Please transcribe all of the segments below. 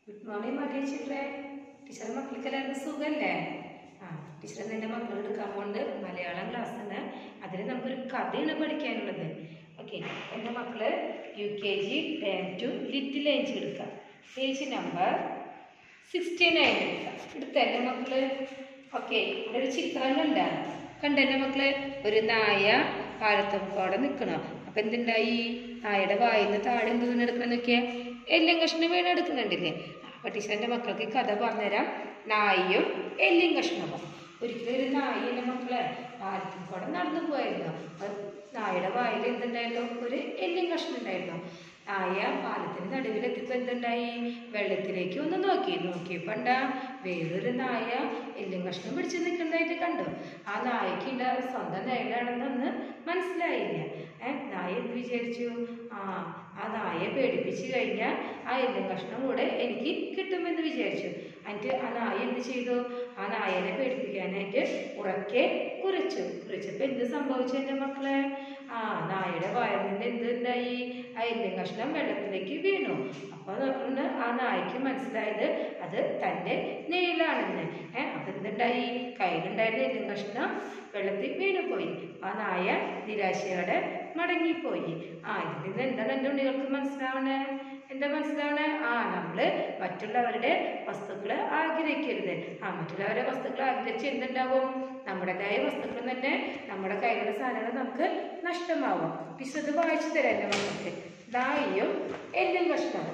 good morning മതി ടീച്ചറെ teacher മക്കൾക്ക് എല്ലാവർക്കും സുഖമല്ലേ ആ ടീച്ചർ നിന്റെ മക്കൾ എടുക്കാൻ കൊണ്ട് മലയാളം ക്ലാസ്സിന് അതിന് നമുക്കൊരു കഥയാണ് പഠിക്കാനുള്ളത് ഓക്കെ എൻ്റെ മക്കള് U K G term two little angel എടുക്കാം പേജ് നമ്പർ സിക്സ്റ്റി നയൻ എടുക്കാം എടുത്ത എൻ്റെ മക്കള് ഓക്കെ ഇവിടെ ഒരു ചിത്രം കണ്ട കണ്ട എൻ്റെ മക്കള് ഒരു നായ പാലത്തുമ്പോടെ നിൽക്കണം അപ്പൊ എന്തുണ്ടായി നായയുടെ വായിൽ നിന്ന് താഴെ എന്ത് എടുക്കണം നോക്കിയേ എല്ലും കഷ്ണം വീണ് എടുക്കുന്നുണ്ടില്ലേ അപ്പൊ ടീച്ചറിന്റെ മക്കൾക്ക് ഈ കഥ പറഞ്ഞുതരാം നായയും എല്ലും കഷ്ണവും ഒരിക്കലും ഒരു നായ എൻ്റെ മക്കളെ പാലത്തിൽ കൂടെ നടന്നു പോയിരുന്നു അപ്പൊ നായയുടെ വായിൽ എന്തുണ്ടായിരുന്നു ഒരു എല്ലും കഷ്ണം ഉണ്ടായിരുന്നു നായ പാലത്തിന് നടുവിലെത്തിയപ്പോൾ എന്തുണ്ടായി വെള്ളത്തിലേക്ക് ഒന്ന് നോക്കി നോക്കിയപ്പോൾ ഉണ്ടാ വേറൊരു നായ എല്ലും കഷ്ണം പിടിച്ച് നിൽക്കുന്നതായിട്ട് കണ്ടു ആ നായക്ക് ഉണ്ടാ സ്വന്തം നേടാണെന്നൊന്ന് മനസ്സിലായില്ല ഏ നായ എന്ത് വിചാരിച്ചു ആ ആ നായയെ പേടിപ്പിച്ച് കഴിഞ്ഞാൽ ആ എല്ലും കഷ്ണം കൂടെ എനിക്ക് കിട്ടുമെന്ന് വിചാരിച്ചു എന്നിട്ട് ആ നായ എന്ത് ചെയ്തു ആ നായനെ പേടിപ്പിക്കാനായിട്ട് ഉറക്കെ കുറിച്ചു കുറിച്ചപ്പോൾ എന്ത് സംഭവിച്ചു എൻ്റെ മക്കളെ ആ നായയുടെ വായിൽ നിന്ന് എന്തുണ്ടായി ആ എല്ലും കഷ്ണം വെള്ളത്തിലേക്ക് വീണു അപ്പോൾ അതുകൊണ്ട് ആ നായക്ക് മനസ്സിലായത് അത് തൻ്റെ നെയിലാണെന്ന് ഏഹ് അപ്പം എന്തുണ്ടായി കയ്യിലുണ്ടായിരുന്ന എല്ലും കഷ്ണം വെള്ളത്തിൽ വീണുപോയി ആ നായ നിരാശയോടെ മടങ്ങിപ്പോയി ആ ഇതിൽ നിന്ന് എന്താണ് എൻ്റെ ഉണ്ണികൾക്ക് മനസ്സിലാവണേ എന്താ മനസ്സിലാവണേ ആ നമ്മൾ മറ്റുള്ളവരുടെ വസ്തുക്കൾ ആഗ്രഹിക്കരുത് ആ മറ്റുള്ളവരുടെ വസ്തുക്കൾ ആഗ്രഹിച്ച് എന്തുണ്ടാവും നമ്മുടേതായ വസ്തുക്കൾ തന്നെ നമ്മുടെ കയ്യിലുള്ള സാധനങ്ങൾ നമുക്ക് നഷ്ടമാവും വിശുദ്ധ വായിച്ചു തരാം എൻ്റെ മക്കൾക്ക് നായയും എല്ലും കഷ്ണവും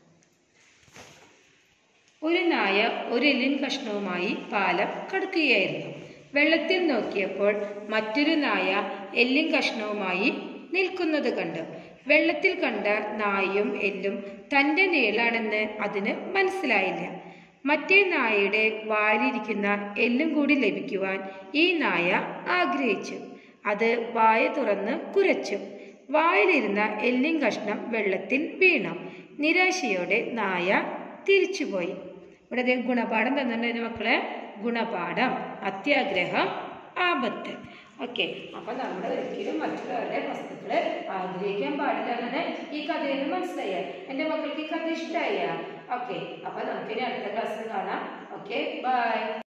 ഒരു നായ ഒരു എല്ലിൻ കഷ്ണവുമായി പാലം കടക്കുകയായിരുന്നു വെള്ളത്തിൽ നോക്കിയപ്പോൾ മറ്റൊരു നായ എല്ലിൻ കഷ്ണവുമായി നിൽക്കുന്നത് കണ്ടു വെള്ളത്തിൽ കണ്ട നായയും എല്ലും തൻ്റെ നീളാണെന്ന് അതിന് മനസ്സിലായില്ല മറ്റേ നായയുടെ വാലിരിക്കുന്ന എല്ലും കൂടി ലഭിക്കുവാൻ ഈ നായ ആഗ്രഹിച്ചു അത് വായ തുറന്ന് കുരച്ചു വായിലിരുന്ന എല്ലിൻ കഷ്ണം വെള്ളത്തിൽ വീണു നിരാശയോടെ നായ തിരിച്ചുപോയി ഇവിടെ ദേ ഗുണപാഠം തന്നിട്ടുണ്ട് മക്കളെ ഗുണപാഠം അത്യാഗ്രഹം ആപത്ത് ഓക്കെ അപ്പൊ നമ്മൾ ഒരിക്കലും മറ്റുള്ളവരുടെ വസ്തുക്കള് ആഗ്രഹിക്കാൻ പാടില്ല എന്നാണ് ഈ കഥയിൽ നിന്ന് മനസ്സിലായ എൻ്റെ മക്കൾക്ക് ഈ കഥ ഇഷ്ടമായ ഓക്കെ അപ്പൊ നമുക്കിനി അടുത്ത ക്ലാസ്സിൽ കാണാം ഓക്കെ ബൈ